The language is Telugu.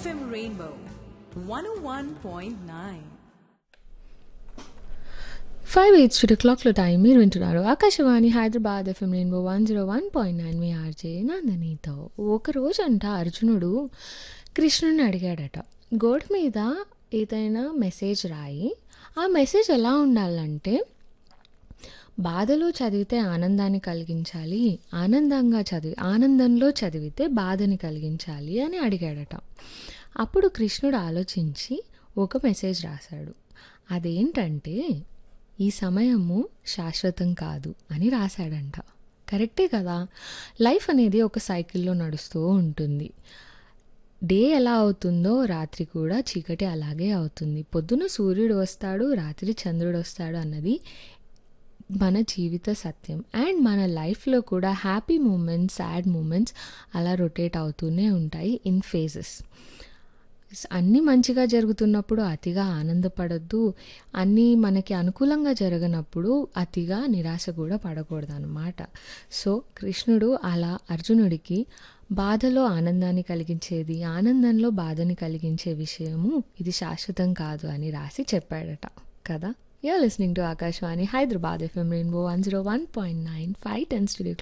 FM Rainbow 101.9. Five eights to క్లాక్లో టైం మీరు వింటున్నారు Akashvani Hyderabad FM Rainbow one zero one point nine మీ ఆర్జే నందనీతో ఒక రోజంట అర్జునుడు కృష్ణుని అడిగాడట గోడ మీద ఏదైనా మెసేజ్ రాయి ఆ మెసేజ్ ఎలా ఉండాలంటే బాధలో చదివితే ఆనందాన్ని కలిగించాలి ఆనందంగా చదివి ఆనందంలో చదివితే బాధని కలిగించాలి అని అడిగాడట అప్పుడు కృష్ణుడు ఆలోచించి ఒక మెసేజ్ రాశాడు అదేంటంటే ఈ సమయము శాశ్వతం కాదు అని రాశాడంట కరెక్టే కదా లైఫ్ అనేది ఒక సైకిల్లో నడుస్తూ ఉంటుంది డే ఎలా అవుతుందో రాత్రి కూడా చీకటి అలాగే అవుతుంది పొద్దున సూర్యుడు వస్తాడు రాత్రి చంద్రుడు వస్తాడు అన్నది మన జీవిత సత్యం అండ్ మన లైఫ్లో కూడా హ్యాపీ మూమెంట్స్ సాడ్ మూమెంట్స్ అలా రొటేట్ అవుతూనే ఉంటాయి ఇన్ ఫేజెస్ అన్నీ మంచిగా జరుగుతున్నప్పుడు అతిగా ఆనందపడద్దు అన్నీ మనకి అనుకూలంగా జరగనప్పుడు అతిగా నిరాశ కూడా పడకూడదు అనమాట సో కృష్ణుడు అలా అర్జునుడికి బాధలో ఆనందాన్ని కలిగించేది ఆనందంలో బాధని కలిగించే విషయము ఇది శాశ్వతం కాదు అని రాసి చెప్పాడట కదా you're listening to Akashvani Hyderabad FM Rainbow one zero one point nine five ten studio